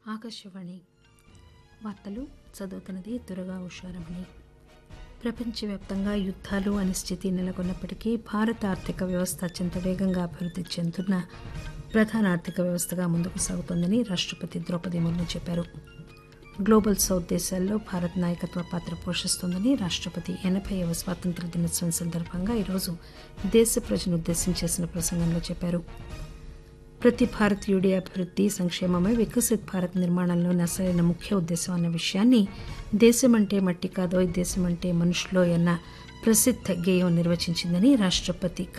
ఆకాశవాణి వార్తలు చదువుతున్నది దురగా ఉషారమణి ప్రపంచవ్యాప్తంగా యుద్ధాలు అనిశ్చితి నెలకొన్నప్పటికీ భారత ఆర్థిక వ్యవస్థ అత్యంత వేగంగా అభివృద్ధి చెందుతున్న ప్రధాన ఆర్థిక వ్యవస్థగా ముందుకు సాగుతోందని రాష్టపతి ద్రౌపది ముర్ము చెప్పారు గ్లోబల్ సౌత్ దేశాల్లో భారత్ నాయకత్వ పాత్ర పోషిస్తోందని రాష్టపతి ఎనభైవ స్వాతంత్ర దినోత్సవం సందర్భంగా ఈరోజు దేశ ప్రజలను ఉద్దేశించి చేసిన ప్రసంగంలో చెప్పారు ప్రతి భారతీయుడి అభివృద్ధి సంక్షేమమే వికసిత్ భారత్ నిర్మాణంలోని అసలైన ముఖ్య ఉద్దేశం అన్న విషయాన్ని దేశమంటే మట్టి కాదోయ్ దేశమంటే మనుషులోయ్ అన్న ప్రసిద్ధ గేయం నిర్వచించిందని రాష్టపతి